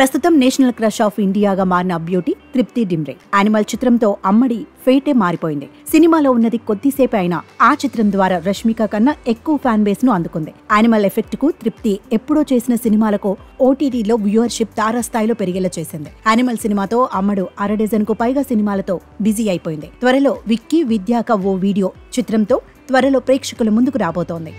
ప్రస్తుతం national crush of ఇండియాగా మారిన beauty తృప్తి డిమ్రే యానిమల్ చిత్రంతో అమ్మడి ఫేటే మారిపోయింది సినిమాలో ఉన్నది కొద్దిసేపే అయినా ఆ చిత్రం ద్వారా రష్మిక కన్నా ఎక్కువ ఫ్యాన్ బేస్ ను అందుకుంది యానిమల్ ఎఫెక్ట్ కు తృప్తి ఎప్పుడో చేసిన సినిమాలకు ఓటీటీలో వ్యూవర్షిప్ తారాస్థాయిలో పెరిగేలా చేసింది యానిమల్ సినిమాతో అమ్మడు అర డజన్ కు పైగా సినిమాలతో బిజీ అయిపోయింది త్వరలో విక్కీ విద్యాక ఓ వీడియో చిత్రంతో త్వరలో ప్రేక్షకుల ముందుకు రాబోతోంది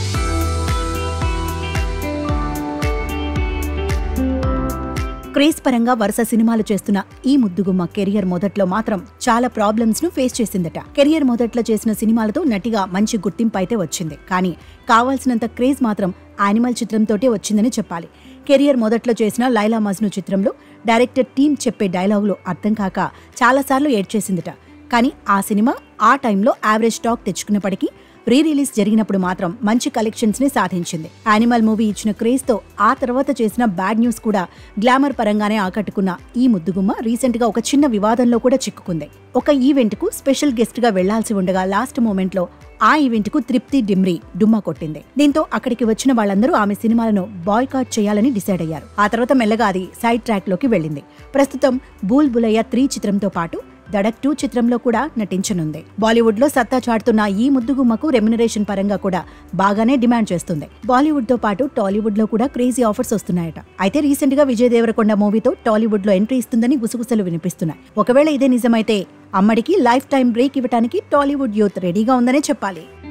క్రేజ్ పరంగా వరుస సినిమాలు చేస్తున్న ఈ ముద్దుగుమ్మ కెరియర్ మొదట్లో మాత్రం చాలా ప్రాబ్లమ్స్ ను ఫేస్ చేసిందట కెరియర్ మొదట్లో చేసిన సినిమాలతో నటిగా మంచి గుర్తింపు అయితే వచ్చింది కానీ కావాల్సినంత క్రేజ్ మాత్రం యానిమల్ చిత్రంతోటే వచ్చిందని చెప్పాలి కెరియర్ మొదట్లో చేసిన లైలా మజ్ను చిత్రంలో డైరెక్టర్ టీం చెప్పే డైలాగులు అర్థం కాక చాలాసార్లు ఏడ్చేసిందట కానీ ఆ సినిమా ఆ టైంలో యావరేజ్ టాక్ తెచ్చుకున్నప్పటికీ రీ రిలీజ్ జరిగినప్పుడు మాత్రం మంచి కలెక్షన్స్ ని సాధించింది యానిమల్ మూవీ ఇచ్చిన క్రేజ్ తో ఆ తర్వాత చేసిన బ్యాడ్ న్యూస్ కూడా గ్లామర్ పరంగానే ఆకట్టుకున్న ఈ ముద్దుగుమ్మ రీసెంట్ గా ఒక చిన్న వివాదంలో కూడా చిక్కుకుంది ఒక ఈవెంట్ కు స్పెషల్ గెస్ట్ గా వెళ్లాల్సి ఉండగా లాస్ట్ మూమెంట్ లో ఆ ఈవెంట్ కు తృప్తి డిమ్రీ డుమ్మా కొట్టింది దీంతో అక్కడికి వచ్చిన వాళ్ళందరూ ఆమె సినిమాలను బాయ్కాట్ చేయాలని డిసైడ్ అయ్యారు ఆ తర్వాత మెల్లగా అది సైడ్ ట్రాక్ లోకి వెళ్ళింది ప్రస్తుతం బూల్ బులయ్య త్రీ చిత్రంతో పాటు దడక్ టూ చిత్రంలో కూడా నటించనుంది బాలీవుడ్ లో సత్తా చాటుతున్న ఈ ముద్దుగుమ్మకు రెమ్యునరేషన్ పరంగా కూడా బాగానే డిమాండ్ చేస్తుంది బాలీవుడ్ తో పాటు టాలీవుడ్ లో కూడా క్రేజీ ఆఫర్స్ వస్తున్నాయట అయితే రీసెంట్ గా విజయ్ దేవరకొండ మూవీతో టాలీవుడ్ లో ఎంట్రీ ఇస్తుందని గుసగుసలు వినిపిస్తున్నాయి ఒకవేళ ఇదే నిజమైతే అమ్మడికి లైఫ్ టైం బ్రేక్ ఇవ్వడానికి టాలీవుడ్ యూత్ రెడీగా ఉందనే చెప్పాలి